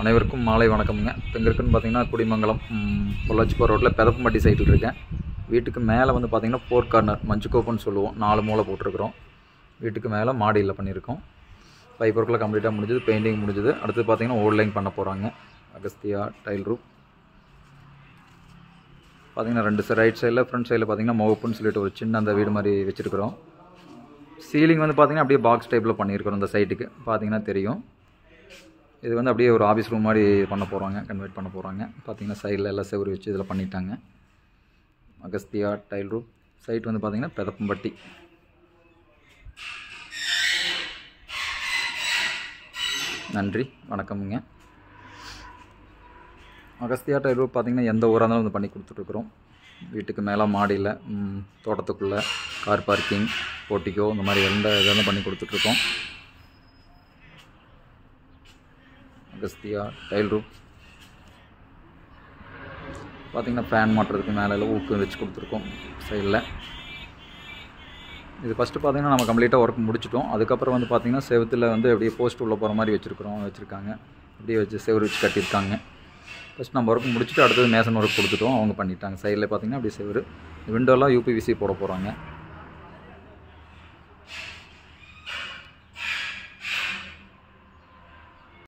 அனைவருக்கும் மாலை வணக்கம்ங்க இப்போ எங்கே இருக்குன்னு பார்த்தீங்கன்னா குடிமங்கலம் ம், பொள்ளாச்சி போகிற ரோட்டில் பெதப்பம்பட்டி சைட்டில் இருக்கேன் வீட்டுக்கு மேலே வந்து பார்த்தீங்கன்னா ஃபோர் கார்னர் மஞ்சுக்கோப்புன்னு சொல்லுவோம் நாலு மூலை போட்டிருக்கிறோம் வீட்டுக்கு மேலே மாடியில் பண்ணியிருக்கோம் பைப் ஒர்க்கில் கம்ப்ளீட்டாக முடிஞ்சது பெயிண்டிங் முடிஞ்சது அடுத்து பார்த்தீங்கன்னா ஓல்ட் லைன் பண்ண போகிறாங்க அகஸ்தியா டைல் ரூப் பார்த்தீங்கன்னா ரெண்டு ரைட் சைடில் ஃப்ரண்ட் சைடில் பார்த்தீங்கன்னா மோப்புன்னு சொல்லிட்டு ஒரு சின்ன அந்த வீடு மாதிரி வச்சுருக்கிறோம் சீலிங் வந்து பார்த்தீங்கன்னா அப்படியே பாக்ஸ் டைப்பில் பண்ணியிருக்கிறோம் இந்த சைட்டுக்கு பார்த்தீங்கன்னா தெரியும் இது வந்து அப்படியே ஒரு ஆஃபீஸ் ரூம் மாதிரி பண்ண போகிறாங்க கன்வெர்ட் பண்ண போகிறாங்க பார்த்தீங்கன்னா சைடில் எல்லாம் செவுரு வச்சு இதில் பண்ணிட்டாங்க அகஸ்தியா டைல் ரூப் சைட் வந்து பார்த்தீங்கன்னா பெதப்பம்பட்டி நன்றி வணக்கமுங்க அகஸ்தியா டைல் ரூப் பார்த்தீங்கன்னா எந்த ஊராக இருந்தாலும் வந்து பண்ணி கொடுத்துட்ருக்குறோம் வீட்டுக்கு மேலே மாடியில் ம், தோட்டத்துக்குள்ளே கார் பார்க்கிங் போட்டிக்கோ இந்த மாதிரி எந்த இதெல்லாம் பண்ணி கொடுத்துட்ருக்கோம் அகஸ்தியா டைல் ரூப் பார்த்தீங்கன்னா ஃபேன் மாட்டுறதுக்கு மேலே எல்லாம் ஊக்கு வச்சு கொடுத்துருக்கோம் சைடில் இது ஃபஸ்ட்டு பார்த்தீங்கன்னா நம்ம கம்ப்ளீட்டாக ஒர்க் முடிச்சிட்டோம் அதுக்கப்புறம் வந்து பார்த்தீங்கன்னா செவத்தில் வந்து அப்படியே போஸ்ட் உள்ள போகிற மாதிரி வச்சுருக்குறோம் வச்சுருக்காங்க அப்படியே வச்சு செவரு வச்சு கட்டியிருக்காங்க ஃபஸ்ட் நம்ம ஒர்க் முடிச்சுட்டு அடுத்தது மேசன் ஒர்க் கொடுத்துட்டோம் அவங்க பண்ணிட்டாங்க சைடில் பார்த்தீங்கன்னா அப்படியே செவரு விண்டோலாம் யூபிவிசி போட போகிறாங்க